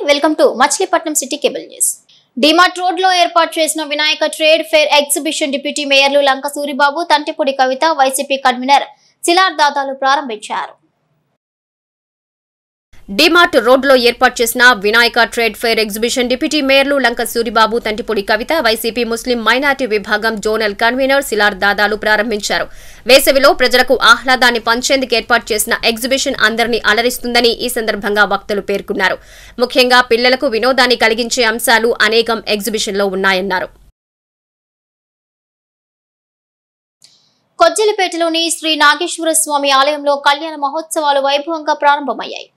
welcome to Machilipatnam city cable news DMart road లో ఏర్పాటు చేసిన Vinayaka trade fair exhibition deputy మేయర్లు లంక సూరిబాబు తంటిపూడి కవిత వైసీపీ కన్వీనర్ సిలార్ దాదాలు ప్రారంభించారు డిమార్ట్ రోడ్లో ఏర్పాటు చేసిన Vinayaka trade fair exhibition deputy మేయర్లు Lanka Suribabu Tantipudi Kavitha YCP Muslim minority విభాగం జోనల్ కన్వీనర్ సిలార్ దాదాలు ప్రారంభించారు వేసవిలో ప్రజలకు ఆహ్లాదాన్ని పంచేందుకు ఏర్పాటు చేసిన ఎగ్జిబిషన్ అందరినీ అలరిస్తుందని ఈ సందర్భంగా వక్తలు పేర్కొన్నారు ముఖ్యంగా పిల్లలకు వినోదాన్ని కలిగించే అంశాలు అనేకం ఎగ్జిబిషన్లో ఉన్నాయన్నారు కొజ్జలిపేటలోని శ్రీ నాగేశ్వర స్వామి ఆలయంలో కళ్యాణ మహోత్సవాలు వైభవంగా ప్రారంభమయ్యాయి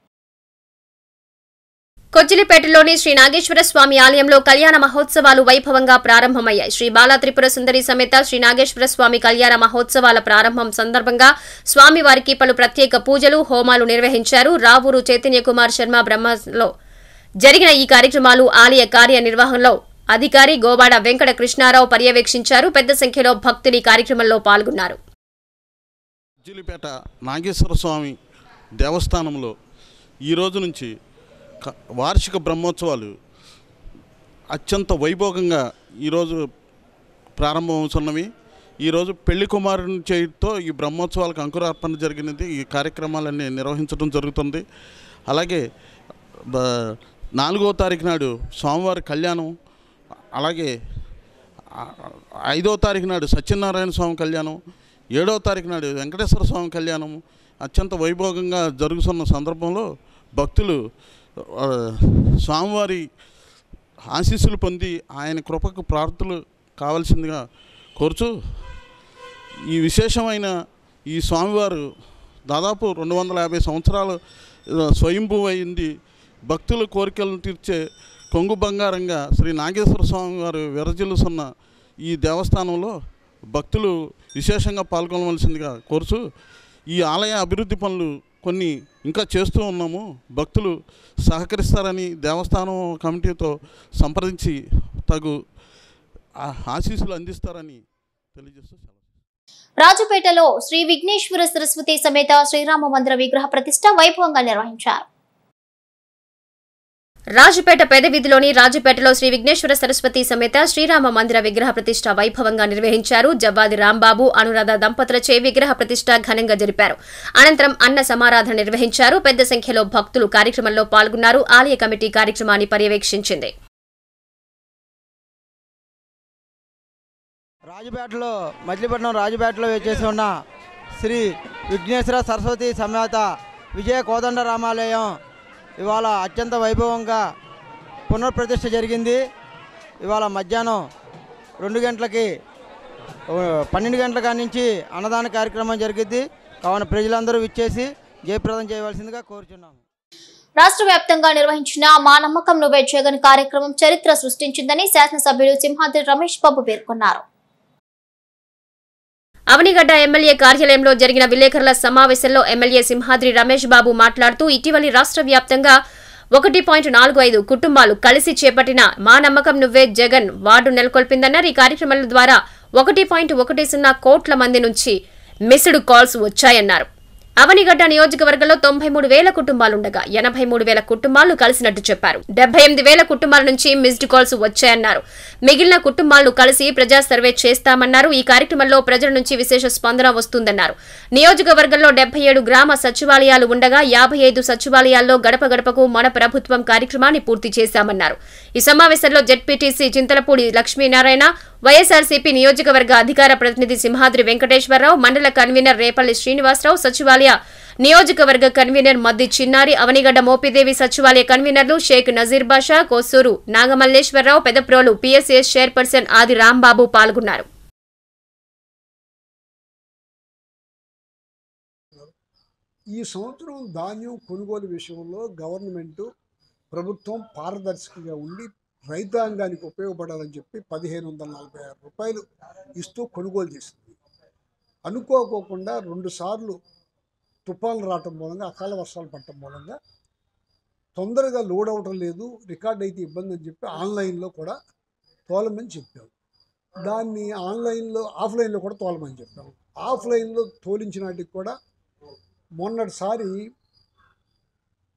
కొచ్చిలిపేటలోని శ్రీ నాగేశ్వర స్వామి ఆలయంలో కళ్యాణ మహోత్సవాలు వైభవంగా ప్రారంభమయ్యాయి శ్రీ బాలా త్రిపుర సుందరి సమేత శ్రీ నాగేశ్వర స్వామి కళ్యాణ మహోత్సవాల ప్రారంభం సందర్భంగా స్వామివారికి పలు ప్రత్యేక పూజలు హోమాలు నిర్వహించారు రావూరు చైతన్య కుమార్ శర్మ బ్రహ్మలో జరిగిన ఈ కార్యక్రమాలు ఆలయ కార్యనిర్వహణలో అధికారి గోవాడ వెంకట కృష్ణారావు పర్యవేక్షించారు పెద్ద సంఖ్యలో భక్తులు ఈ కార్యక్రమంలో పాల్గొన్నారు జిల్లిపేట నాగేశ్వర స్వామి దేవస్థానంలో ఈ రోజు నుంచి క- వార్షిక బ్రహ్మోత్సవాలు అత్యంత వైభోగంగా ఈరోజు ప్రారంభమవుతున్నవి ఈరోజు పెళ్లి కుమారుని చేతితో ఈ బ్రహ్మోత్సవాలకు అంకురార్పణ జరిగినది ఈ కార్యక్రమాలన్నీ నిర్వహించడం జరుగుతుంది అలాగే బ- నాలుగో తారీఖు నాడు స్వామివారి కళ్యాణం అలాగే ఆ- ఐదో తారీఖు నాడు సత్యనారాయణ స్వామి కళ్యాణం ఏడో తారీఖు నాడు వెంకటేశ్వర స్వామి కళ్యాణం అత్యంత వైభోగంగా జరుగుతున్న సందర్భంలో భక్తులు ఆ, స్వామివారి ఆశీస్సులు పొంది ఆయన కృపకు ప్రార్థనలు కావాల్సిందిగా కోరుచు ఈ విశేషమైన ఈ స్వామివారు దాదాపు రెండు వందల యాభై సంవత్సరాలు ఆ, స్వయంభూ అయింది భక్తుల కోరికలను తీర్చే కొంగు బంగారంగా శ్రీ నాగేశ్వర స్వామి వారు విరజిల్లుతున్న ఈ దేవస్థానంలో భక్తులు విశేషంగా పాల్గొనవలసిందిగా కోరుచు ఈ ఆలయ అభివృద్ధి పనులు కొన్ని ఇంకా చేస్తూ ఉన్నాము భక్తులు సహకరిస్తారని దేవస్థానం కమిటీతో సంప్రదించి తగు ఆ- ఆశీస్సులు అందిస్తారని తెలియజేస్తూ సెలవు రాజుపేటలో శ్రీ విఘ్నేశ్వర సరస్వతి సమేత శ్రీరామ మందిర విగ్రహ ప్రతిష్ట వైభవంగా నిర్వహించారు రాజుపేట పేద వీధిలోని రాజుపేటలో శ్రీ విఘ్నేశ్వర సరస్వతి సమేత శ్రీరామ మందిర విగ్రహ ప్రతిష్ట వైభవంగా నిర్వహించారు జవ్వాది రాంబాబు అనురాధ దంపతులచే విగ్రహ ప్రతిష్ట ఘనంగా జరిపారు అనంతరం అన్న సమారాధన నిర్వహించారు పెద్ద సంఖ్యలో భక్తులు కార్యక్రమంలో పాల్గొన్నారు ఆలయ కమిటీ కార్యక్రమాన్ని పర్యవేక్షించింది రాజుపేటలో మచిలీపట్నం రాజుపేటలో వేచేసి ఉన్న శ్రీ విఘ్నేశ్వర సరస్వతి సమేత విజయ కోదండ రామాలయం ఇవాళ అత్యంత వైభవంగా పునఃప్రతిష్ఠ జరిగింది ఇవాళ మధ్యాహ్నం రెండు గంటలకి ఆ, పన్నెండు గంటల కాడి నుంచి అన్నదాన కార్యక్రమం జరిగిద్ది కావున ప్రజలందరూ విచ్చేసి జయప్రదం చేయవలసిందిగా కోరుచున్నాము రాష్ట్ర వ్యాప్తంగా నిర్వహించిన మా నమ్మకం నువ్వే జగన్ కార్యక్రమం చరిత్ర సృష్టించిందని శాసనసభ్యులు సింహాద్రి రమేష్ బాబు పేర్కొన్నారు అవనిగడ్డ ఎమ్మెల్యే కార్యాలయంలో జరిగిన విలేకరుల సమావేశంలో ఎమ్మెల్యే సింహాద్రి రమేష్ బాబు మాట్లాడుతూ ఇటీవలి రాష్ట్ర వ్యాప్తంగా ఒకటి పాయింట్ నాలుగు ఐదు కుటుంబాలు కలిసి చేపట్టిన మా నమ్మకం నువ్వే జగన్ వార్డు నెలకొల్పిందన్నారు ఈ కార్యక్రమాల ద్వారా ఒకటి పాయింట్ ఒకటి సున్నా కోట్ల మంది నుంచి మిస్డ్ కాల్స్ వచ్చాయన్నారు అవనిగడ్డ నియోజకవర్గంలో తొంభై మూడు వేల కుటుంబాలుండగా ఎనభై మూడు వేల కుటుంబాలు కలిసినట్టు చెప్పారు డెబ్బై ఎనిమిది వేల కుటుంబాల నుంచి మిస్డ్ కాల్స్ వచ్చాయన్నారు మిగిలిన కుటుంబాలను కలిసి ప్రజా సర్వే చేస్తామన్నారు ఈ కార్యక్రమంలో ప్రజల నుంచి విశేష స్పందన వస్తుందన్నారు నియోజకవర్గంలో డెబ్బై ఏడు గ్రామ సచివాలయాలు ఉండగా యాభై ఐదు సచివాలయాల్లో గడప గడపకు మన ప్రభుత్వం కార్యక్రమాన్ని పూర్తి చేశామన్నారు ఈ సమావేశంలో జెడ్పీటీసీ చింతలపూడి లక్ష్మీనారాయణ వైఎస్ఆర్సీపీ నియోజకవర్గ అధికార ప్రతినిధి సింహాద్రి వెంకటేశ్వరరావు మండల కన్వీనర్ రేపల్లి శ్రీనివాసరావు సచివాలయ నియోజకవర్గ కన్వీనర్ మద్ది చిన్నారి అవనిగడ్డ మోపిదేవి సచివాలయ కన్వీనర్లు షేక్ నజీర్ బాషా కోసూరు నాగమల్లేశ్వరరావు పెదప్రోలు పీఎస్ఎస్ చైర్పర్సన్ ఆది రాంబాబు పాల్గొన్నారు ఈ సంవత్సరం ధాన్యం కొనుగోలు విషయంలో గవర్నమెంట్ ప్రభుత్వం పారదర్శకంగా ఉండి రైతాంగానికి ఉపయోగపడాలని చెప్పి పదిహేను వందల నలభై ఆరు రూపాయలు ఇస్తూ కొనుగోలు చేసింది అనుకోకోకుండా రెండు సార్లు తుఫాన్లు రావటం మూలంగా అకాల వర్షాలు పడటం మూలంగా తొందరగా లోడ్ అవటం లేదు రికార్డ్ అయితే ఇబ్బంది అని చెప్పి ఆన్లైన్లో కూడా తోలమని చెప్పాం దాన్ని ఆన్లైన్లో ఆఫ్లైన్లో కూడా తోలమని చెప్పాం ఆ, ఆఫ్లైన్లో తోలించిన వాటికి కూడా మొన్నటిసారి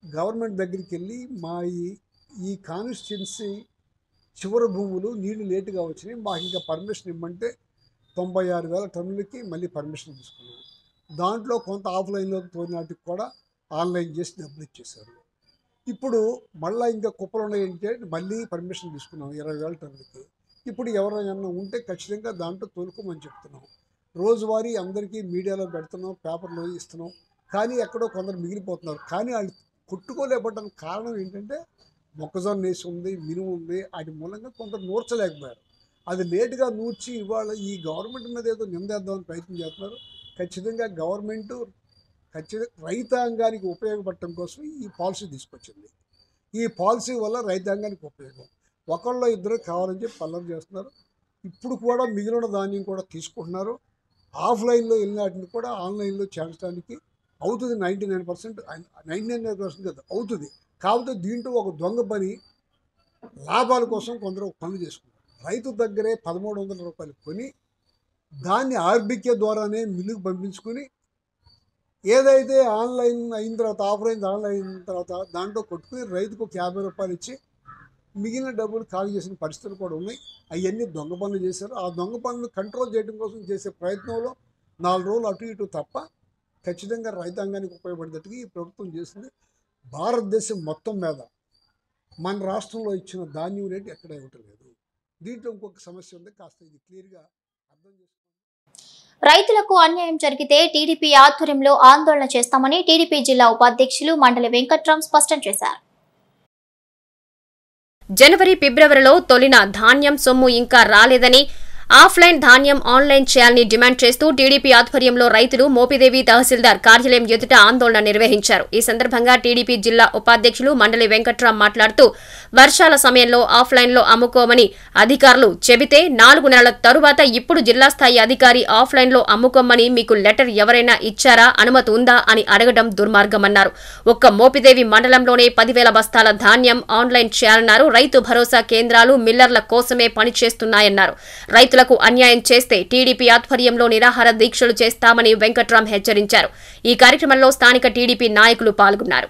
గవర్నమెంట్ దగ్గరికి వెళ్ళి మా ఈ ఈ కాన్స్టిట్యున్సీ చివరి భూములు నీళ్లు లేటుగా వచ్చినాయి మాకు ఇంకా పర్మిషన్ ఇవ్వమంటే తొంభై ఆరు వేల టన్నులకి మళ్ళీ పర్మిషన్ తీసుకున్నాం దాంట్లో కొంత ఆఫ్లైన్లో తోలినాటికి కూడా ఆన్లైన్ చేసి డబ్బులు ఇచ్చేశారు ఇప్పుడు మళ్ళీ ఇంకా కుప్పలు ఉన్నాయంటే మళ్ళీ పర్మిషన్ తీసుకున్నాం ఇరవై వేల టన్నులకి ఇప్పుడు ఎవరైనా ఉంటే ఖచ్చితంగా దాంట్లో తోలుకోమని చెప్తున్నాం రోజువారీ అందరికీ మీడియాలో పెడుతున్నాం పేపర్లో ఇస్తున్నాం కానీ ఎక్కడో కొందరు మిగిలిపోతున్నారు కానీ వాళ్ళు కొట్టుకోలేకపోవడానికి కారణం ఏంటంటే మొక్కజొన్న వేసి ఉంది మినుము ఉంది వాటి మూలంగా కొందరు నూర్చలేకపోయారు అది లేటుగా నూర్చి ఇవాళ ఈ గవర్నమెంట్ మీద ఏదో నిందేద్దామని ప్రయత్నం చేస్తున్నారు ఖచ్చితంగా గవర్నమెంట్ ఖచ్చితంగా రైతాంగానికి ఉపయోగపడటం కోసం ఈ పాలసీ తీసుకొచ్చింది ఈ పాలసీ వల్ల రైతాంగానికి ఉపయోగం ఒకళ్ళో ఇద్దరు కావాలని చెప్పి పల్లవి చేస్తున్నారు ఇప్పుడు కూడా మిగిలిన ధాన్యం కూడా తీసుకుంటున్నారు ఆఫ్లైన్లో వెళ్ళిన వాటిని కూడా ఆన్లైన్లో చేర్చడానికి అవుతుంది ninety nine percent ninety nine percent కదా అవుతుంది కాకపోతే దీంట్లో ఒక దొంగ పని లాభాల కోసం కొందరు ఒక పనులు చేసుకున్నారు రైతు దగ్గరే పదమూడు వందల రూపాయలు కొని దాన్ని ఆర్బికే ద్వారానే మిల్లుకు పంపించుకొని ఏదైతే ఆన్లైన్ అయిన తర్వాత ఆఫ్లైన్ ఆన్లైన్ అయిన తర్వాత దాంట్లో కొట్టుకుని రైతుకు ఒక యాభై రూపాయలు ఇచ్చి మిగిలిన డబ్బులు ఖాళీ చేసిన పరిస్థితులు కూడా ఉన్నాయి అవన్నీ దొంగ పనులు చేశారు ఆ దొంగ పనులు కంట్రోల్ చేయడం కోసం చేసే ప్రయత్నంలో నాలుగు రోజులు అటు ఇటు తప్ప ఖచ్చితంగా రైతాంగానికి ఉపయోగపడేటట్టుగా ఈ ప్రభుత్వం చేసింది భారతదేశం మొత్తం మీద మన రాష్ట్రంలో ఇచ్చిన ధాన్యం రేటు ఎక్కడ ఇవ్వటం లేదు దీంట్లో ఇంకొక సమస్య ఉంది కాస్త ఇది క్లియర్గా అర్థం చేసుకోండి రైతులకు అన్యాయం జరిగితే టీడీపీ ఆధ్వర్యంలో ఆందోళన చేస్తామని టీడీపీ జిల్లా ఉపాధ్యక్షులు మండలి వెంకట్రామ్ స్పష్టం చేశారు జనవరి ఫిబ్రవరిలో తొలిన ధాన్యం సొమ్ము ఇంకా రాలేదని ఆఫ్లైన్ ధాన్యం ఆన్లైన్ చేయాలని డిమాండ్ చేస్తూ టీడీపీ ఆధ్వర్యంలో రైతులు మోపిదేవి తహసీల్దార్ కార్యాలయం ఎదుట ఆందోళన నిర్వహించారు ఈ సందర్భంగా టీడీపీ జిల్లా ఉపాధ్యక్షులు మండలి వెంకట్రాం మాట్లాడుతూ వర్షాల సమయంలో ఆఫ్లైన్లో అమ్ముకోమని అధికారులు చెబితే నాలుగు నెలల తరువాత ఇప్పుడు జిల్లా స్థాయి అధికారి ఆఫ్లైన్లో అమ్ముకోమని మీకు లెటర్ ఎవరైనా ఇచ్చారా అనుమతి ఉందా అని అడగడం దుర్మార్గమన్నారు ఒక్క మోపిదేవి మండలంలోనే పదివేల బస్తాల ధాన్యం ఆన్లైన్ చేయాలన్నారు రైతు భరోసా కేంద్రాలు మిల్లర్ల కోసమే పనిచేస్తున్నాయన్నారు రైతులకు అన్యాయం చేస్తే టీడీపీ ఆధ్వర్యంలో నిరాహార దీక్షలు చేస్తామని వెంకట్రాం హెచ్చరించారు ఈ కార్యక్రమంలో స్థానిక టీడీపీ నాయకులు పాల్గొన్నారు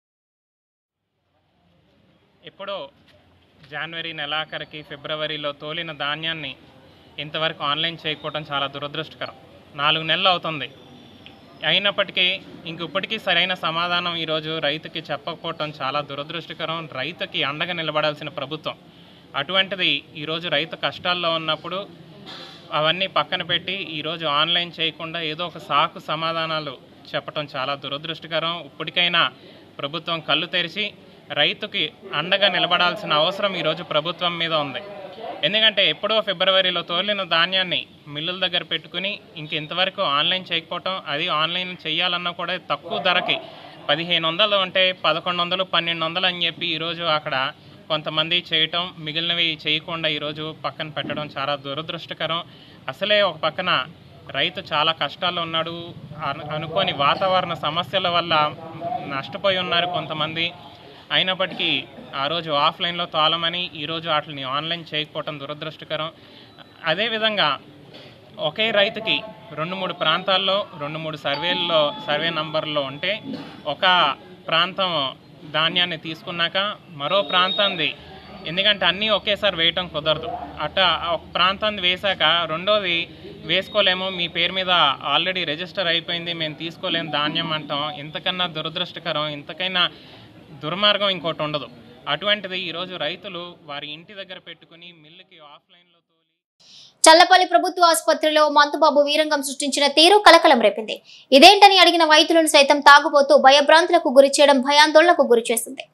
ఎప్పుడో జనవరి నెలాఖరికి ఫిబ్రవరిలో తోలిన ధాన్యాన్ని ఇంతవరకు ఆన్లైన్ చేయకపోవడం చాలా దురదృష్టకరం నాలుగు నెలలు అవుతుంది అయినప్పటికీ ఇంక ఇప్పటికీ సరైన సమాధానం ఈరోజు రైతుకి చెప్పకపోవటం చాలా దురదృష్టకరం రైతుకి అండగా నిలబడాల్సిన ప్రభుత్వం అటువంటిది ఈరోజు రైతు కష్టాల్లో ఉన్నప్పుడు అవన్నీ పక్కన పెట్టి ఈరోజు ఆన్లైన్ చేయకుండా ఏదో ఒక సాకు సమాధానాలు చెప్పటం చాలా దురదృష్టకరం ఇప్పటికైనా ప్రభుత్వం కళ్ళు తెరిచి రైతుకి అండగా నిలబడాల్సిన అవసరం ఈరోజు ప్రభుత్వం మీద ఉంది ఎందుకంటే ఎప్పుడో ఫిబ్రవరిలో తోలిన ధాన్యాన్ని మిల్లుల దగ్గర పెట్టుకుని ఇంక ఇంతవరకు ఆన్లైన్ చేయకపోవటం అది ఆన్లైన్ చేయాలన్నా కూడా తక్కువ ధరకి పదిహేను వందలు అంటే పదకొండు వందలు పన్నెండు వందలు అని చెప్పి ఈరోజు అక్కడ కొంతమంది చేయటం మిగిలినవి చేయకుండా ఈరోజు పక్కన పెట్టడం చాలా దురదృష్టకరం అసలే ఒక పక్కన రైతు చాలా కష్టాల్లో ఉన్నాడు అను- అనుకోని వాతావరణ సమస్యల వల్ల నష్టపోయి ఉన్నారు కొంతమంది అయినప్పటికీ ఆ రోజు ఆఫ్లైన్లో తోలమని ఈరోజు వాటిని ఆన్లైన్ చేయకపోవటం దురదృష్టకరం అదేవిధంగా ఒకే రైతుకి రెండు మూడు ప్రాంతాల్లో రెండు మూడు సర్వేల్లో సర్వే నంబర్లో ఉంటే ఒక ప్రాంతం ధాన్యాన్ని తీసుకున్నాక మరో ప్రాంతాన్ని ఎందుకంటే అన్నీ ఒకేసారి వేయటం కుదరదు అట్ట ఒక ప్రాంతాన్ని వేశాక రెండోది వేసుకోలేము మీ పేరు మీద ఆల్రెడీ రిజిస్టర్ అయిపోయింది మేము తీసుకోలేము ధాన్యం అంటాం ఇంతకన్నా దురదృష్టకరం ఇంతకైనా దుర్మార్గం ఇంకోటి ఉండదు అటువంటిది ఈరోజు రైతులు వారి ఇంటి దగ్గర పెట్టుకుని మిల్లుకి ఆఫ్లైన్లో తోలి చల్లపల్లి ప్రభుత్వ ఆసుపత్రిలో మంతుబాబు వీరంగం సృష్టించిన తీరు కలకలం రేపింది ఇదేంటని అడిగిన వైద్యులను సైతం తాగుబోతూ భయభ్రాంతులకు గురి చేయడం భయాందోళనకు గురి చేసింది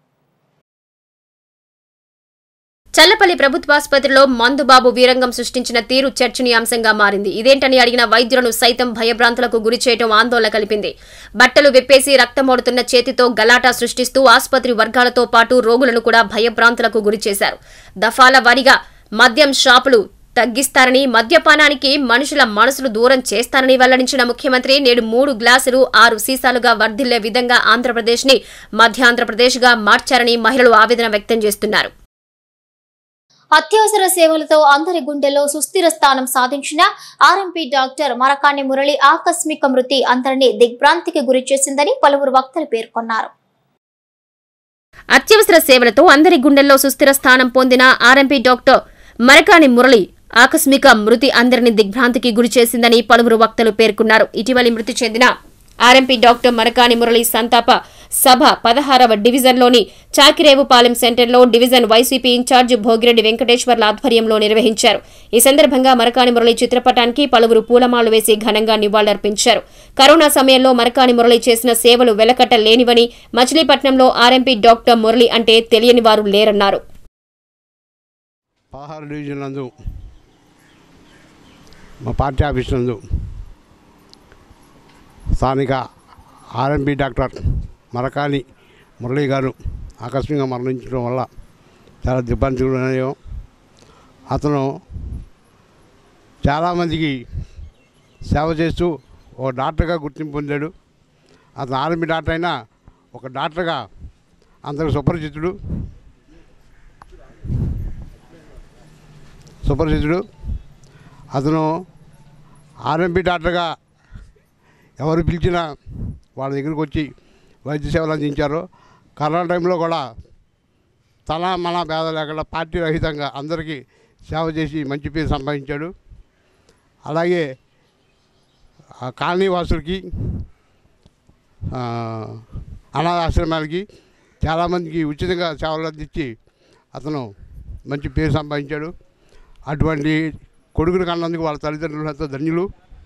చల్లపల్లి ప్రభుత్వాసుపత్రిలో మందుబాబు వీరంగం సృష్టించిన తీరు చర్చనీయాంశంగా మారింది ఇదేంటని అడిగిన వైద్యులను సైతం భయభ్రాంతులకు గురి చేయడం ఆందోళన కలిపింది బట్టలు విప్పేసి రక్తమోడుతున్న చేతితో గలాటా సృష్టిస్తూ ఆసుపత్రి వర్గాలతో పాటు రోగులను కూడా భయభ్రాంతులకు గురి చేశారు దఫాల వారీగా మద్యం షాపులు తగ్గిస్తారని మద్యపానానికి మనుషుల మనసులు దూరం చేస్తారని వెల్లడించిన ముఖ్యమంత్రి నేడు మూడు గ్లాసులు ఆరు సీసాలుగా వర్ధిల్లే విధంగా ఆంధ్రప్రదేశ్ ని మధ్యాంధ్రప్రదేశ్ గా మార్చారని మహిళలు ఆవేదన వ్యక్తం చేస్తున్నారు అత్యవసర సేవలతో అందరి గుండెల్లో సుస్థిర స్థానం సాధించిన ఆర్ఎంపీ డాక్టర్ మరకాని మురళి ఆకస్మిక మృతి అందరినీ దిగ్భ్రాంతికి గురి చేసిందని పలువురు వక్తలు పేర్కొన్నారు అత్యవసర సేవలతో అందరి గుండెల్లో సుస్థిర స్థానం పొందిన ఆర్ఎంపీ డాక్టర్ మరకాని మురళి ఆకస్మిక మృతి అందరిని దిగ్భ్రాంతికి గురి చేసిందని పలువురు వక్తలు పేర్కొన్నారు ఇటీవలి మృతి చెందిన ఆర్ఎంపీ డాక్టర్ మరకాని మురళి సంతాప సభ పదహారవ డివిజన్లోని చాకిరేవుపాలెం సెంటర్లో డివిజన్ వైసీపీ ఇన్ఛార్జ్ భోగిరెడ్డి వెంకటేశ్వర్ల ఆధ్వర్యంలో నిర్వహించారు ఈ సందర్భంగా మరకాని మురళి చిత్రపటానికి పలువురు పూలమాలు వేసి ఘనంగా నివాళులర్పించారు కరోనా సమయంలో మరకాని మురళి చేసిన సేవలు వెలకట్ట లేనివని మచిలీపట్నంలో ఆర్ఎంపీ డాక్టర్ మురళి అంటే తెలియని వారు లేరన్నారు పదహారు డివిజన్ నందు మా పార్టీ ఆఫీస్ నందు స్థానిక ఆర్ఎంపీ డాక్టర్ మరకాని మురళి గారు ఆకస్మికంగా మరణించడం వల్ల చాలా దిబ్బందిగులయ్యాం అతను చాలామందికి సేవ చేస్తూ ఒక డాక్టర్గా గుర్తింపు పొందాడు అతను ఆర్ఎంపీ డాక్టర్ అయినా ఒక డాక్టర్గా అందరికి సుపరిచితుడు సుపరిచితుడు అతను ఆర్ఎంపీ డాక్టర్గా ఎవరు పిలిచినా వాళ్ళ దగ్గరికి వచ్చి వైద్య సేవలు అందించారు కరోనా టైంలో కూడా తల మన భేద లేకుండా పార్టీ రహితంగా అందరికీ సేవ చేసి మంచి పేరు సంపాదించాడు అలాగే ఆ కాలనీ వాసులకి ఆ, అనాథాశ్రమాలకి చాలామందికి ఉచితంగా సేవలు అందించి అతను మంచి పేరు సంపాదించాడు అటువంటి కొడుకుని కన్నందుకు వాళ్ళ తల్లిదండ్రులు ఎంతో ధన్యులు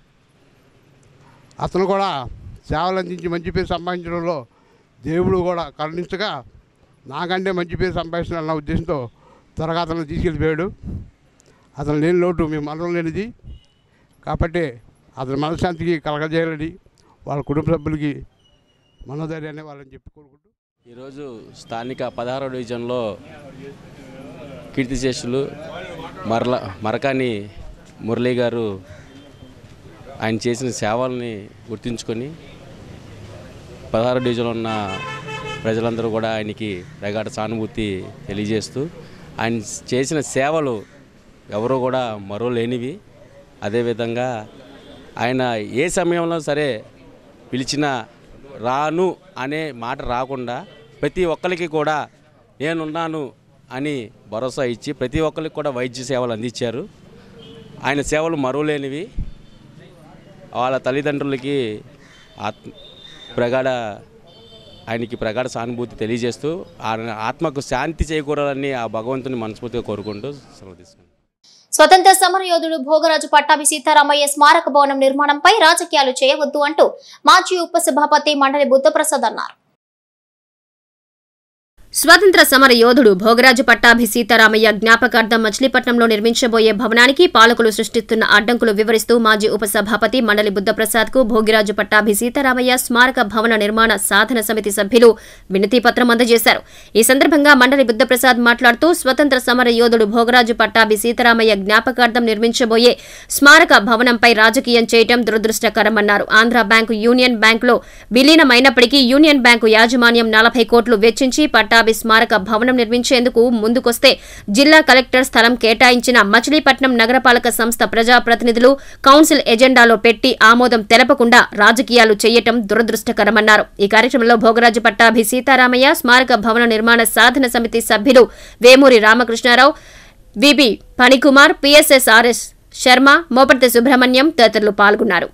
అతను కూడా సేవలు అందించి మంచి పేరు సంపాదించడంలో దేవుడు కూడా కరుణించగా నాకంటే మంచి పేరు సంపాదిస్తున్నాడన్న ఉద్దేశంతో త్వరగా అతను తీసుకెళ్ళిపోయాడు అతను లేని లోటు మేము మనలో లేనిది కాబట్టి అతని మనశ్శాంతికి కలగజేయాలని వాళ్ళ కుటుంబ సభ్యులకి మనోధైర్యాన్ని వాళ్ళని చెప్పి కోరుకుంటూ ఈరోజు స్థానిక పదహారో డివిజన్లో కీర్తిశేషులు మరల మరకాని మురళీ గారు ఆయన చేసిన సేవల్ని గుర్తుంచుకొని పదహారో డివిజన్లో ఉన్న ప్రజలందరూ కూడా ఆయనకి ప్రగాఢ సానుభూతి తెలియజేస్తూ ఆయన చేసిన సేవలు ఎవరు కూడా మరో లేనివి అదేవిధంగా ఆయన ఏ సమయంలో సరే పిలిచినా రాను అనే మాట రాకుండా ప్రతి ఒక్కరికి కూడా నేనున్నాను అని భరోసా ఇచ్చి ప్రతి ఒక్కరికి కూడా వైద్య సేవలు అందించారు ఆయన సేవలు మరువలేనివి వాళ్ళ తల్లిదండ్రులకి ఆత్మ ప్రగాఢ ఆయనకి ప్రగాఢ సానుభూతి తెలియజేస్తూ ఆయన ఆత్మకు శాంతి చేకూరాలని ఆ భగవంతుని మనస్ఫూర్తిగా కోరుకుంటూ సెలవు తీసుకున్నాను స్వతంత్ర సమరయోధుడు భోగరాజు పట్టాభి సీతారామయ్య స్మారక భవనం నిర్మాణంపై రాజకీయాలు చేయవద్దు అంటూ మాజీ ఉపసభాపతి మండలి బుద్ధప్రసాద్ అన్నారు స్వాతంత్ర సమర యోధుడు భోగరాజు పట్టాభి సీతారామయ్య జ్ఞాపకార్థం మచిలీపట్నంలో నిర్మించబోయే భవనానికి పాలకులు సృష్టిస్తున్న అడ్డంకులు వివరిస్తూ మాజీ ఉపసభాపతి మండలి బుద్ధప్రసాద్ కు భోగిరాజు పట్టాభి సీతారామయ్య స్మారక భవన నిర్మాణ సాధన సమితి సభ్యులు వినతి పత్రం అందజేశారు ఈ సందర్భంగా మండలి బుద్ధప్రసాద్ మాట్లాడుతూ స్వతంత్ర సమర యోధుడు భోగరాజు పట్టాభి సీతారామయ్య జ్ఞాపకార్థం నిర్మించబోయే స్మారక భవనంపై రాజకీయం చేయటం దురదృష్టకరమన్నారు ఆంధ్ర బ్యాంకు యూనియన్ బ్యాంకులో విలీనమైనప్పటికీ యూనియన్ బ్యాంకు యాజమాన్యం నలభై కోట్లు వెచ్చించి పట్టాభి స్మారక భవనం నిర్మించేందుకు ముందుకొస్తే జిల్లా కలెక్టర్ స్థలం కేటాయించిన మచిలీపట్నం నగరపాలక సంస్థ ప్రజాప్రతినిధులు కౌన్సిల్ ఎజెండాలో పెట్టి ఆమోదం తెలపకుండా రాజకీయాలు చేయటం దురదృష్టకరమన్నారు ఈ కార్యక్రమంలో భోగరాజు పట్టాభి సీతారామయ్య స్మారక భవన నిర్మాణ సాధన సమితి సభ్యులు వేమూరి రామకృష్ణారావు విబి పణికుమార్ పిఎస్ఎస్ఆర్ఎస్ శర్మ మోపర్తి సుబ్రహ్మణ్యం తదితరులు పాల్గొన్నారు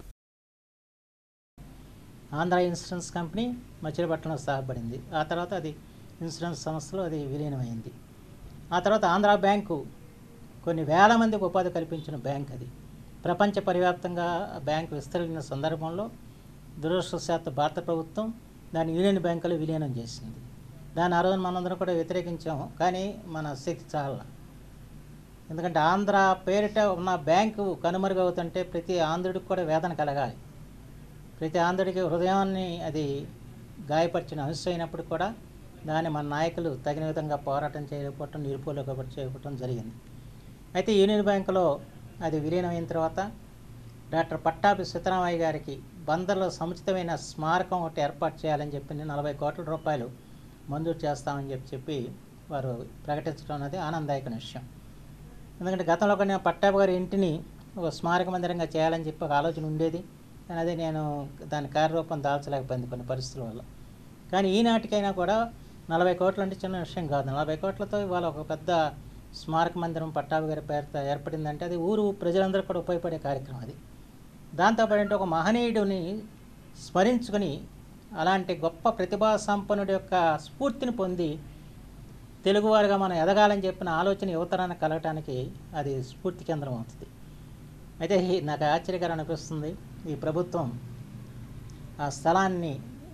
ఆంధ్ర ఇన్సూరెన్స్ కంపెనీ మచిలీపట్నంలో స్థాపడింది ఆ తర్వాత అది ఇన్సూరెన్స్ సంస్థలో అది విలీనమైంది ఆ తర్వాత ఆంధ్ర బ్యాంకు కొన్ని వేల మందికి ఉపాధి కల్పించిన బ్యాంక్ అది ప్రపంచ పరివ్యాప్తంగా ఆ బ్యాంకు విస్తరించిన సందర్భంలో దురదృష్టవశాత్తు భారత ప్రభుత్వం దాన్ని యూనియన్ బ్యాంకులో విలీనం చేసింది దాని ఆ రోజున మనందరం కూడా వ్యతిరేకించాము కానీ మన శక్తి చాలా ఎందుకంటే ఆంధ్ర పేరిట ఉన్న బ్యాంకు కనుమరుగవుతుంటే ప్రతి ఆంధ్రుడికి కూడా వేదన కలగాలి ప్రతి ఆంధ్రుడికి హృదయాన్ని అది గాయపరిచిన అంశం అయినప్పుడు కూడా దాన్ని మన నాయకులు తగిన విధంగా పోరాటం చేయకపోవటం నిరుపూలకపోవటం చేయకపోవటం జరిగింది అయితే యూనియన్ బ్యాంకులో అది విలీనమైన తర్వాత డాక్టర్ పట్టాభి సీతారామయ్య గారికి బందర్లో సముచితమైన స్మారకం ఒకటి ఏర్పాటు చేయాలని చెప్పి నలభై కోట్ల రూపాయలు మంజూరు చేస్తామని చెప్పి చెప్పి వారు ప్రకటించడం అనేది ఆనందదాయకమైన విషయం ఎందుకంటే గతంలో కొన్ని పట్టాభి గారి ఇంటిని ఒక స్మారక మందిరంగా చేయాలని చెప్పి ఒక ఆలోచన ఉండేది కానీ అది నేను దాని కార్యరూపం దాల్చలేకపోయింది కొన్ని పరిస్థితుల వల్ల కానీ ఈనాటికైనా కూడా నలభై కోట్లు అంటే చిన్న విషయం కాదు నలభై కోట్లతో ఇవాళ ఒక పెద్ద స్మారక మందిరం పట్టాభి గారి పేరుతో ఏర్పడిందంటే అది ఊరు ప్రజలందరూ కూడా ఉపయోగపడే కార్యక్రమం అది దాంతోపాటు అంటే ఒక మహనీయుడిని స్మరించుకొని అలాంటి గొప్ప ప్రతిభా సంపన్నుడి యొక్క స్ఫూర్తిని పొంది తెలుగువారిగా మనం ఎదగాలని చెప్పిన ఆలోచన యువతరానికి కలగటానికి అది స్ఫూర్తి కేంద్రం అవుతుంది అయితే ఈ- నాకు ఆశ్చర్యకరం అనిపిస్తుంది ఈ ప్రభుత్వం ఆ స్థలాన్ని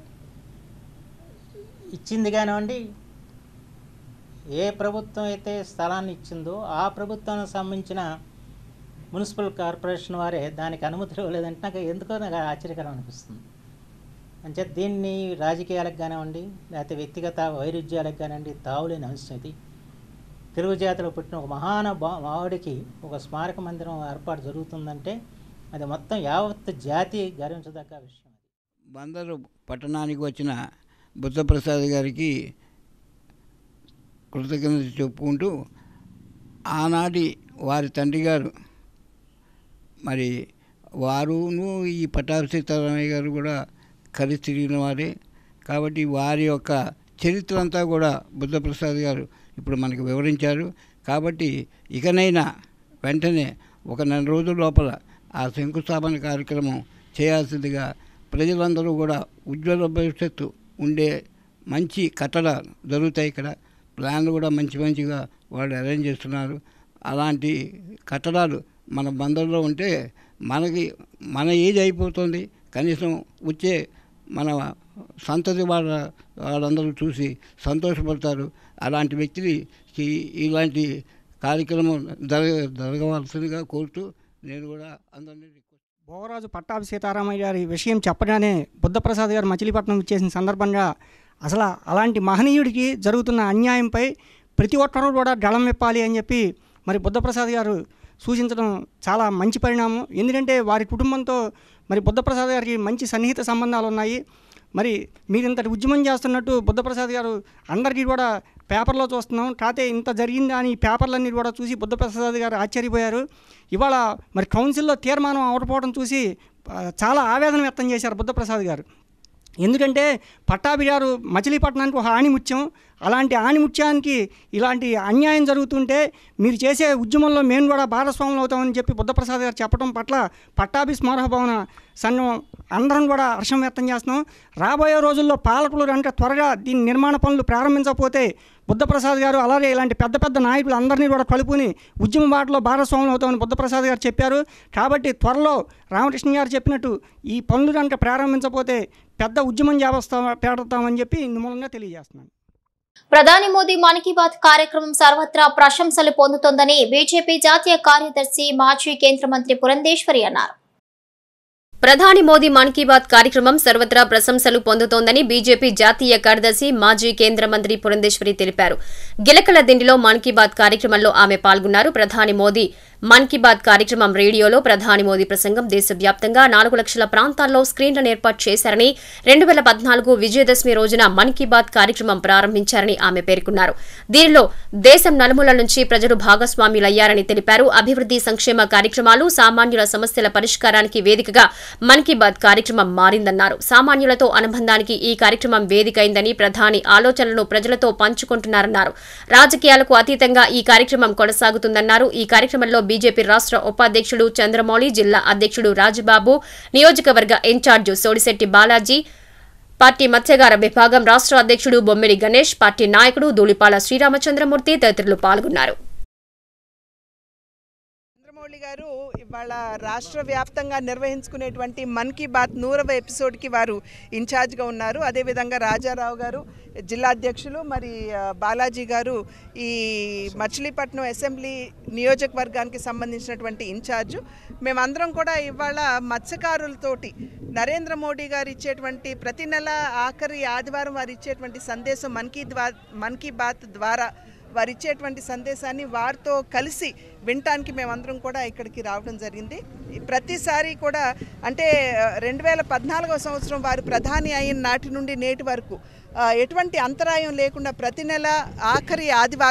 ఇచ్చింది కానివ్వండి ఏ ప్రభుత్వం అయితే స్థలాన్ని ఇచ్చిందో ఆ ప్రభుత్వానికి సంబంధించిన మున్సిపల్ కార్పొరేషన్ వారే దానికి అనుమతులు ఇవ్వలేదంటే నాకు ఎందుకో నాకు ఆశ్చర్యకరం అనిపిస్తుంది అంటే దీన్ని రాజకీయాలకు కానివ్వండి లేకపోతే వ్యక్తిగత వైరుధ్యాలకు కానివ్వండి తావులేని అంశం ఇది తెలుగు జాతిలో పుట్టిన ఒక మహానుభా మావుడికి ఒక స్మారక మందిరం ఏర్పాటు జరుగుతుందంటే అది మొత్తం యావత్ జాతి గర్వించదగ్గ విషయం బందరు పట్టణానికి వచ్చిన బుద్ధప్రసాద్ గారికి కృతజ్ఞత చెప్పుకుంటూ ఆనాటి వారి తండ్రి గారు మరి వారును ఈ పట్టాభి సీతారామయ్య గారు కూడా కలిసి తిరిగిన వారే కాబట్టి వారి యొక్క చరిత్ర అంతా కూడా బుద్ధప్రసాద్ గారు ఇప్పుడు మనకు వివరించారు కాబట్టి ఇకనైనా వెంటనే ఒక నెల రోజుల లోపల ఆ శంకుస్థాపన కార్యక్రమం చేయాల్సిందిగా ప్రజలందరూ కూడా ఉజ్వల భవిష్యత్తు ఉండే మంచి కట్టడాలు జరుగుతాయి ఇక్కడ ప్లాన్లు కూడా మంచి మంచిగా వాళ్ళు అరేంజ్ చేస్తున్నారు అలాంటి కట్టడాలు మన బందర్లో ఉంటే మనకి మన ఏజ్ అయిపోతుంది కనీసం వచ్చే మన సంతతి వాళ్ళ వాళ్ళందరూ చూసి సంతోషపడతారు అలాంటి వ్యక్తిని ఈ- ఇలాంటి కార్యక్రమం జరగ జరగవలసిందిగా కోరుతూ నేను కూడా అందరినీ భోగరాజు పట్టాభి సీతారామయ్య గారి విషయం చెప్పగానే బుద్ధప్రసాద్ గారు మచిలీపట్నం చేసిన సందర్భంగా అసలు అలాంటి మహనీయుడికి జరుగుతున్న అన్యాయంపై ప్రతి ఒక్కరూ కూడా గళం విప్పాలి అని చెప్పి మరి బుద్ధప్రసాద్ గారు సూచించడం చాలా మంచి పరిణామం ఎందుకంటే వారి కుటుంబంతో మరి బుద్ధప్రసాద్ గారికి మంచి సన్నిహిత సంబంధాలు ఉన్నాయి మరి మీరు ఇంతటి ఉద్యమం చేస్తున్నట్టు బుద్ధప్రసాద్ గారు అందరికీ కూడా పేపర్లో చూస్తున్నాం కాకపోతే ఇంత జరిగిందా అని ఈ పేపర్లన్నీ కూడా చూసి బుద్ధప్రసాద్ గారు ఆశ్చర్యపోయారు ఇవాళ మరి కౌన్సిల్లో తీర్మానం అవకపోవడం చూసి ఆ, చాలా ఆవేదన వ్యక్తం చేశారు బుద్ధప్రసాద్ గారు ఎందుకంటే పట్టాభి గారు మచిలీపట్నానికి ఒక ఆణిముత్యం అలాంటి ఆణిముత్యానికి ఇలాంటి అన్యాయం జరుగుతుంటే మీరు చేసే ఉద్యమంలో మేము కూడా భాగస్వాములు అవుతామని చెప్పి బుద్ధప్రసాద్ గారు చెప్పడం పట్ల పట్టాభి స్మారక భవన సంఘం అందరం కూడా హర్షం వ్యక్తం చేస్తున్నాం రాబోయే రోజుల్లో పాలకులు కనుక త్వరగా దీని నిర్మాణ పనులు ప్రారంభించకపోతే బుద్ధప్రసాద్ గారు అలాగే ఇలాంటి పెద్ద పెద్ద నాయకులు అందరినీ కూడా కలుపుని ఉద్యమ బాటలో భాగస్వాములు అవుతామని బుద్ధప్రసాద్ గారు చెప్పారు కాబట్టి త్వరలో రామకృష్ణ గారు చెప్పినట్టు ఈ పనులు కనుక ప్రారంభించకపోతే పెద్ద ఉద్యమం చేస్తా పెడతామని చెప్పి ఇందు మూలంగా తెలియజేస్తున్నాను ప్రధాని మోదీ మన్ కీ బాత్ కార్యక్రమం సర్వత్రా ప్రశంసలు పొందుతోందని బీజేపీ జాతీయ కార్యదర్శి మాజీ కేంద్ర మంత్రి పురంధేశ్వరి అన్నారు ప్రధాని మోదీ మన్ కీ బాత్ కార్యక్రమం సర్వత్రా ప్రశంసలు పొందుతోందని బీజేపీ జాతీయ కార్యదర్శి మాజీ కేంద్ర మంత్రి పురంధేశ్వరి తెలిపారు గిలకల దిండిలో మన్ కీ బాత్ కార్యక్రమంలో ఆమె పాల్గొన్నారు ప్రధాని మోదీ మన్ కీ బాత్ కార్యక్రమం రేడియోలో ప్రధాని మోదీ ప్రసంగం దేశవ్యాప్తంగా నాలుగు లక్షల ప్రాంతాల్లో స్క్రీన్లను ఏర్పాటు చేశారని రెండు వేల పద్నాలుగు విజయదశమి రోజున మన్ కీ బాత్ కార్యక్రమం ప్రారంభించారని ఆమె పేర్కొన్నారు దీనిలో దేశం నలుమూలల నుంచి ప్రజలు భాగస్వామ్యులయ్యారని తెలిపారు అభివృద్ధి సంక్షేమ కార్యక్రమాలు సామాన్యుల సమస్యల పరిష్కారానికి వేదికగా మన్ కీ బాత్ కార్యక్రమం మారిందన్నారు సామాన్యులతో అనుబంధానికి ఈ కార్యక్రమం వేదికైందని ప్రధాని ఆలోచనలను ప్రజలతో పంచుకుంటున్నారన్నారు రాజకీయాలకు అతీతంగా ఈ కార్యక్రమం కొనసాగుతుందన్నారు ఈ కార్యక్రమంలో బీజేపీ రాష్ట్ర ఉపాధ్యక్షుడు చంద్రమౌళి జిల్లా అధ్యక్షుడు రాజబాబు నియోజకవర్గ ఇన్ఛార్జి సోడిశెట్టి బాలాజీ పార్టీ మత్స్యగార విభాగం రాష్ట్ర అధ్యక్షుడు బొమ్మిడి గణేష్ పార్టీ నాయకుడు ధూళిపాల శ్రీరామచంద్రమూర్తి తదితరులు పాల్గొన్నారు చంద్రమౌళి గారు ఇవాళ రాష్ట్ర వ్యాప్తంగా నిర్వహించుకునేటువంటి మన్ కీ బాత్ నూరవ ఎపిసోడ్కి వారు ఇన్ఛార్జ్గా ఉన్నారు అదేవిధంగా రాజారావు గారు జిల్లా అధ్యక్షులు మరి ఆ, బాలాజీ గారు ఈ మచిలీపట్నం అసెంబ్లీ నియోజకవర్గానికి సంబంధించినటువంటి ఇన్ఛార్జు మేమందరం కూడా ఇవాళ మత్స్యకారులతోటి నరేంద్ర మోడీ గారు ఇచ్చేటువంటి ప్రతి నెల ఆఖరి ఆదివారం వారు ఇచ్చేటువంటి సందేశం మన్ కీ ద్వా మన్ కీ బాత్ ద్వారా వారు ఇచ్చేటువంటి సందేశాన్ని వారితో కలిసి వినటానికి మేమందరం కూడా ఇక్కడికి రావడం జరిగింది ఈ ప్రతిసారి కూడా అంటే రెండు వేల పద్నాలుగో సంవత్సరం వారు ప్రధాని అయిన నాటి నుండి నేటి వరకు ఆ, ఎటువంటి అంతరాయం లేకుండా ప్రతి నెల ఆఖరి ఆదివారం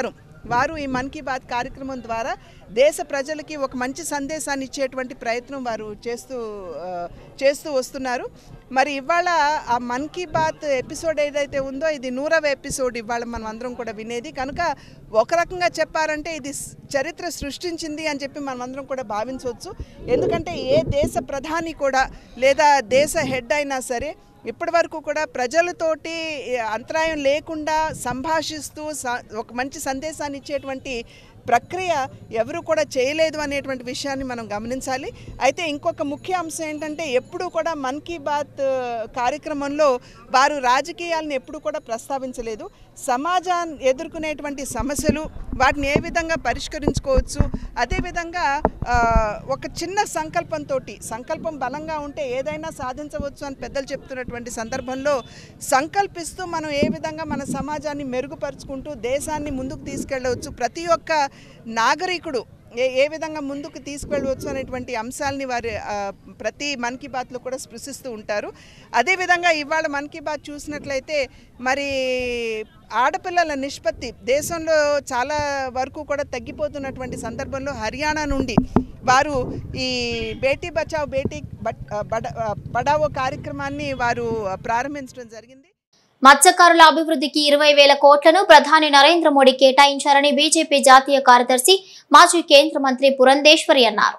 వారు ఈ మన్ కీ బాత్ కార్యక్రమం ద్వారా దేశ ప్రజలకి ఒక మంచి సందేశాన్ని ఇచ్చేటువంటి ప్రయత్నం వారు చేస్తూ ఆ, చేస్తూ వస్తున్నారు మరి ఇవాళ ఆ మన్ కీ బాత్ ఎపిసోడ్ ఏదైతే ఉందో ఇది నూరవ ఎపిసోడ్ ఇవాళ మనం అందరం కూడా వినేది కనుక ఒక రకంగా చెప్పారంటే ఇది స్- చరిత్ర సృష్టించింది అని చెప్పి మనం అందరం కూడా భావించవచ్చు ఎందుకంటే ఏ దేశ ప్రధాని కూడా లేదా దేశ హెడ్ అయినా సరే ఇప్పటి వరకు కూడా ప్రజలతోటి ఏ, అంతరాయం లేకుండా సంభాషిస్తూ స- ఒక మంచి సందేశాన్ని ఇచ్చేటువంటి ప్రక్రియ ఎవరు కూడా చేయలేదు అనేటువంటి విషయాన్ని మనం గమనించాలి అయితే ఇంకొక ముఖ్య అంశం ఏంటంటే ఎప్పుడూ కూడా మన్ కీ బాత్ ఆ, కార్యక్రమంలో వారు రాజకీయాలను ఎప్పుడూ కూడా ప్రస్తావించలేదు సమాజాన్ని ఎదుర్కొనేటువంటి సమస్యలు వాటిని ఏ విధంగా పరిష్కరించుకోవచ్చు అదేవిధంగా ఆ, ఒక చిన్న సంకల్పంతో సంకల్పం బలంగా ఉంటే ఏదైనా సాధించవచ్చు అని పెద్దలు చెప్తున్నటువంటి సందర్భంలో సంకల్పిస్తూ మనం ఏ విధంగా మన సమాజాన్ని మెరుగుపరుచుకుంటూ దేశాన్ని ముందుకు తీసుకెళ్ళవచ్చు ప్రతి ఒక్క నాగరికుడు ఏ ఏ విధంగా ముందుకు తీసుకెళ్ళవచ్చు అనేటువంటి అంశాలని వారి ఆ, ప్రతి మన్ కీ బాత్లో కూడా స్పృశిస్తూ ఉంటారు అదేవిధంగా ఇవాళ మన్ కీ బాత్ చూసినట్లయితే మరి ఆడపిల్లల నిష్పత్తి దేశంలో చాలా వరకు కూడా తగ్గిపోతున్నటువంటి సందర్భంలో హర్యానా నుండి వారు ఈ బేటీ బచావ్ బేటీ బట్ బడ బడావో కార్యక్రమాన్ని వారు ప్రారంభించడం జరిగింది మత్స్యకారుల అభివృద్ధికి ఇరవై వేల కోట్లను ప్రధాని నరేంద్ర మోడీ కేటాయించారని బీజేపీ జాతీయ కార్యదర్శి మాజీ కేంద్ర మంత్రి పురంధేశ్వరి అన్నారు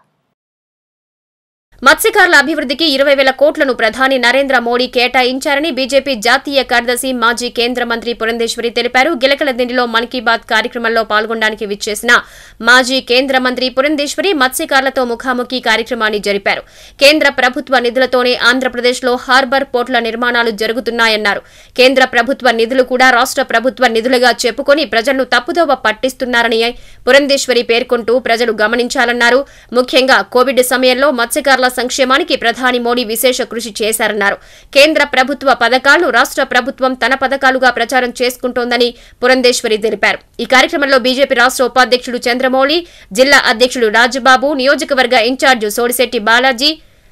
మత్స్యకారుల అభివృద్ధికి ఇరవై వేల కోట్లను ప్రధాని నరేంద్ర మోడీ కేటాయించారని బీజేపీ జాతీయ కార్యదర్శి మాజీ కేంద్ర మంత్రి పురంధేశ్వరి తెలిపారు గిలకల దిండిలో మన్ కీ బాత్ కార్యక్రమంలో పాల్గొనడానికి విచ్చేసిన మాజీ కేంద్ర మంత్రి పురంధేశ్వరి మత్స్యకారులతో ముఖాముఖి కార్యక్రమాన్ని జరిపారు కేంద్ర ప్రభుత్వ నిధులతోనే ఆంధ్రప్రదేశ్లో హార్బర్ పోర్టుల నిర్మాణాలు జరుగుతున్నాయన్నారు కేంద్ర ప్రభుత్వ నిధులు కూడా రాష్ట్ర ప్రభుత్వ నిధులుగా చెప్పుకొని ప్రజలను తప్పుదోవ పట్టిస్తున్నారని పురంధేశ్వరి పేర్కొంటూ ప్రజలు గమనించాలన్నారు ముఖ్యంగా కోవిడ్ సమయంలో మత్స్యకారుల సంక్షేమానికి ప్రధాని మోడీ విశేష కృషి చేశారన్నారు కేంద్ర ప్రభుత్వ పథకాలను రాష్ట్ర ప్రభుత్వం తన పథకాలుగా ప్రచారం చేసుకుంటోందని పురంధేశ్వరి తెలిపారు ఈ కార్యక్రమంలో బీజేపీ రాష్ట్ర ఉపాధ్యక్షుడు చంద్రమౌళి జిల్లా అధ్యక్షుడు రాజబాబు నియోజకవర్గ ఇన్ఛార్జ్ సోడిశెట్టి బాలాజీ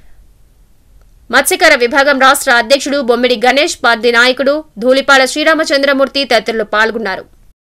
మత్స్యకార విభాగం రాష్ట్ర అధ్యక్షుడు బొమ్మిడి గణేష్ పార్టీ నాయకుడు ధూళిపాల శ్రీరామచంద్రమూర్తి తదితరులు పాల్గొన్నారు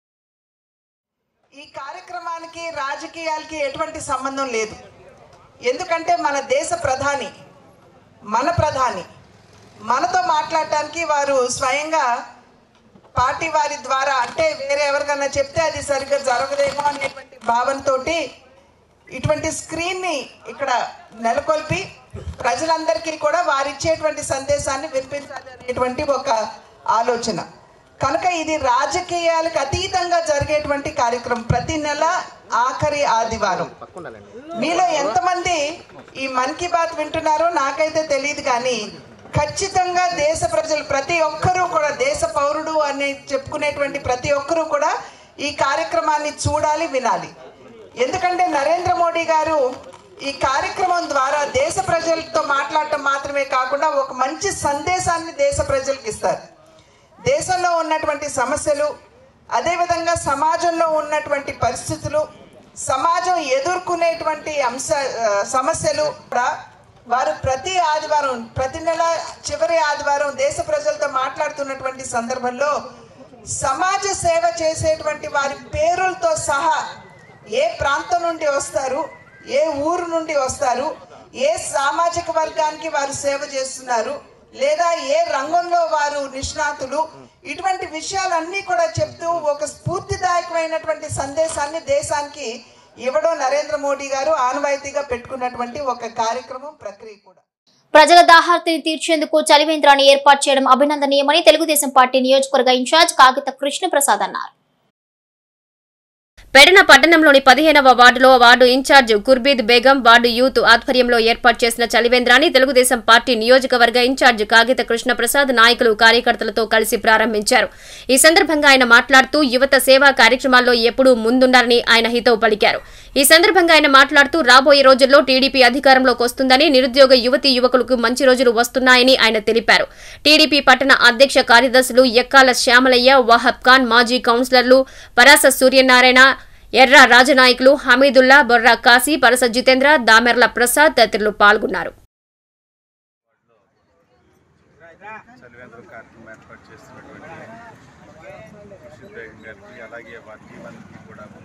ఈ కార్యక్రమానికి రాజకీయాలకి ఎటువంటి సంబంధం లేదు ఎందుకంటే మన దేశ ప్రధాని మన ప్రధాని మనతో మాట్లాడటానికి వారు స్వయంగా పార్టీ వారి ద్వారా అంటే వేరే ఎవరికన్నా చెప్తే అది సరిగ్గా జరగదేమో అనేటువంటి భావనతోటి ఇటువంటి స్క్రీన్ని ఇక్కడ నెలకొల్పి ప్రజలందరికీ కూడా వారిచ్చేటువంటి సందేశాన్ని వినిపించాలి అనేటువంటి ఒక ఆలోచన కనుక ఇది రాజకీయాలకు అతీతంగా జరిగేటువంటి కార్యక్రమం ప్రతి నెల ఆఖరి ఆదివారం మీలో ఎంతమంది ఈ మన్ కీ బాత్ వింటున్నారో నాకైతే తెలియదు కానీ ఖచ్చితంగా దేశ ప్రజలు ప్రతి ఒక్కరూ కూడా దేశ పౌరుడు అని చెప్పుకునేటువంటి ప్రతి ఒక్కరూ కూడా ఈ కార్యక్రమాన్ని చూడాలి వినాలి ఎందుకంటే నరేంద్ర మోడీ గారు ఈ కార్యక్రమం ద్వారా దేశ ప్రజలతో మాట్లాడటం మాత్రమే కాకుండా ఒక మంచి సందేశాన్ని దేశ ప్రజలకు ఇస్తారు దేశంలో ఉన్నటువంటి సమస్యలు అదేవిధంగా సమాజంలో ఉన్నటువంటి పరిస్థితులు సమాజం ఎదుర్కొనేటువంటి అంశ ఆ, సమస్యలు కూడా వారు ప్రతి ఆదివారం ప్రతి నెల చివరి ఆదివారం దేశ ప్రజలతో మాట్లాడుతున్నటువంటి సందర్భంలో సమాజ సేవ చేసేటువంటి వారి పేరులతో సహా ఏ ప్రాంతం నుండి వస్తారు ఏ ఊరు నుండి వస్తారు ఏ సామాజిక వర్గానికి వారు సేవ చేస్తున్నారు లేదా ఏ రంగంలో వారు నిష్ణాతులు ఇటువంటి విషయాలన్నీ కూడా చెప్తూ ఒక స్ఫూర్తిదాయకమైనటువంటి సందేశాన్ని దేశానికి ఇవ్వడం నరేంద్ర మోడీ గారు ఆనవాయితీగా పెట్టుకున్నటువంటి ఒక కార్యక్రమం ప్రక్రియ కూడా ప్రజల దాహార్తిని తీర్చేందుకు చలివేంద్రాన్ని ఏర్పాటు చేయడం అభినందనీయమని తెలుగుదేశం పార్టీ నియోజకవర్గ ఇన్ఛార్జ్ కాగిత కృష్ణప్రసాద్ అన్నారు పెడన పట్టణంలోని పదిహేనవ వార్డులో ward incharge Kurbid Begum ward youth ఆధ్వర్యంలో ఏర్పాటు చేసిన చలివేంద్రాన్ని తెలుగుదేశం పార్టీ నియోజకవర్గ ఇన్ఛార్జ్ కాగిత కృష్ణప్రసాద్ నాయకులు కార్యకర్తలతో కలిసి ప్రారంభించారు ఈ సందర్భంగా ఆయన మాట్లాడుతూ యువత సేవా కార్యక్రమాల్లో ఎప్పుడూ ముందుండాలని ఆయన హితవు పలికారు ఈ సందర్భంగా ఆయన మాట్లాడుతూ రాబోయే రోజుల్లో టీడీపీ అధికారంలోకి వస్తుందని నిరుద్యోగ యువతీ యువకులకు మంచి రోజులు వస్తున్నాయని ఆయన తెలిపారు టీడీపీ పట్టణ అధ్యక్ష కార్యదర్శులు ఎక్కాల శ్యామలయ్య వాహబ్ ఖాన్ మాజీ కౌన్సిలర్లు పరాస సూర్యనారాయణ ఎర్ర రాజనాయకులు హమీదుల్లా బొర్రా కాశీ పరస జితేంద్ర దామెర్ల ప్రసాద్ తదితరులు పాల్గొన్నారు చలివేంద్రం కార్యక్రమం ఏర్పాటు చేస్తున్నటువంటి కృషి బేగం గారికి అలాగే వారి టీం అందరికీ కూడా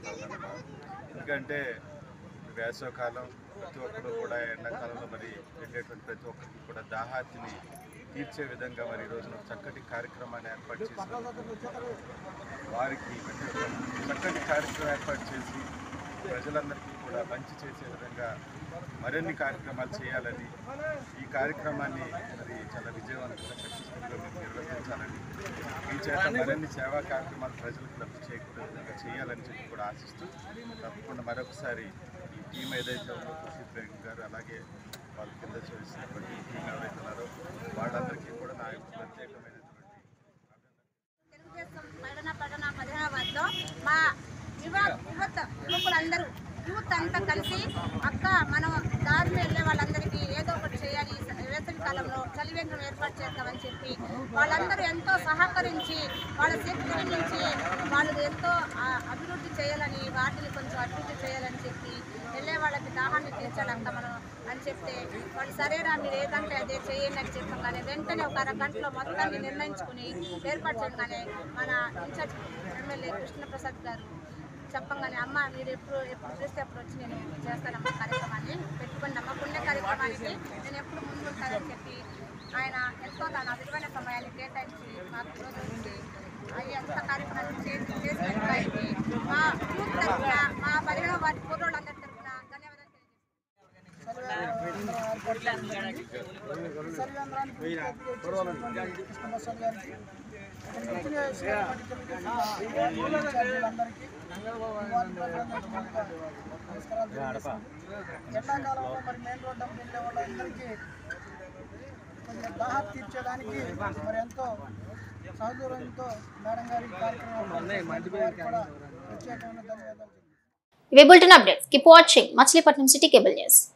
ఉన్నాను ఎందుకంటే వేసవకాలం ప్రతి ఒక్కరు కూడా ఎండాకాలంలో మరి వెళ్ళేటువంటి ప్రతి ఒక్కరికి కూడా దాహార్తిని తీర్చే విధంగా మరి ఈ రోజున ఒక చక్కటి కార్యక్రమాన్ని ఏర్పాటు చేసినందుకు వారికి ప్రతి ఒక్క చక్కటి కార్యక్రమం ఏర్పాటు చేసి ప్రజలందరికీ కూడా మంచి చేసే విధంగా మరిన్ని కార్యక్రమాలు చేయాలని ఈ కార్యక్రమాన్ని మరి చాలా విజయవంతంగా సక్సెస్ఫుల్గా మీరు నిర్వహించాలని ఈ చేత మరిన్ని సేవా కార్యక్రమాలు ప్రజలకు లబ్ధి చేకూరే విధంగా చేయాలని చెప్పి కూడా ఆశిస్తూ తప్పకుండా మరొకసారి ఈ టీం ఏదైతే ఉందో కృషి ప్రేమ్ గారు అలాగే వాళ్ళ కింద చేసినటువంటి టీం ఎవరైతే ఉన్నారో వాళ్ళందరికీ కూడా నా యొక్క ప్రత్యేకమైనటువంటి తెలుగుదేశం పడన పడన పదిహేనాబాద్లో మా యువ యువత యువకులందరూ యూత్ అంతా కలిసి అక్క మనం దారిలో వెళ్ళే వాళ్ళందరికీ ఏదో ఒకటి చేయాలి ఈ వేసవి కాలంలో చలివేంద్రం ఏర్పాటు చేద్దామని చెప్పి వాళ్ళందరూ ఎంతో సహకరించి వాళ్ళ శక్తిని నుంచి వాళ్ళు ఎంతో ఆ, అభివృద్ధి చేయాలని వాటిని కొంచెం అభివృద్ధి చేయాలని చెప్పి వెళ్ళే వాళ్ళకి దాహాన్ని తీర్చాలంట మనం అని చెప్తే వాళ్ళు సరేరా మీరు ఏదంటే అదే చేయండి అని చెప్పగానే వెంటనే ఒక అరగంటలో మొత్తాన్ని నిర్ణయించుకుని ఏర్పాటు చేయగానే మన ఇన్ఛార్జ్ ఎమ్మెల్యే కృష్ణప్రసాద్ గారు చెప్పంగానే అమ్మ మీరు ఎప్పుడు ఎప్పుడు చూస్తే అప్పుడు వచ్చి నేను చేస్తానమ్మా కార్యక్రమాన్ని పెట్టుకుని అమ్మ పుణ్య కార్యక్రమానికి నేను ఎప్పుడు ముందు ఉంటానని చెప్పి ఆయన ఎంతో తన విలువైన సమయాన్ని కేటాయించి మాకు రోజు నుంచి అవి అంత కార్యక్రమాలు చేసి చేసినందుకు ఆయనకి మా యూత్ తరఫున మా పదిహేను వారి పూర్వులందరి తరఫున ధన్యవాదాలు ఎండాకాలంలో మరి మెయిన్ రోడ్డు వెళ్ళే వాళ్ళందరికీ కొంచెం దాహం తీర్చడానికి మరి ఎంతో సహదూరంతో మేడం గారి కార్యక్రమం కూడా ప్రత్యేకమైన ధన్యవాదాలు ఇవి bulletin updates keep watching Machilipatnam city cable news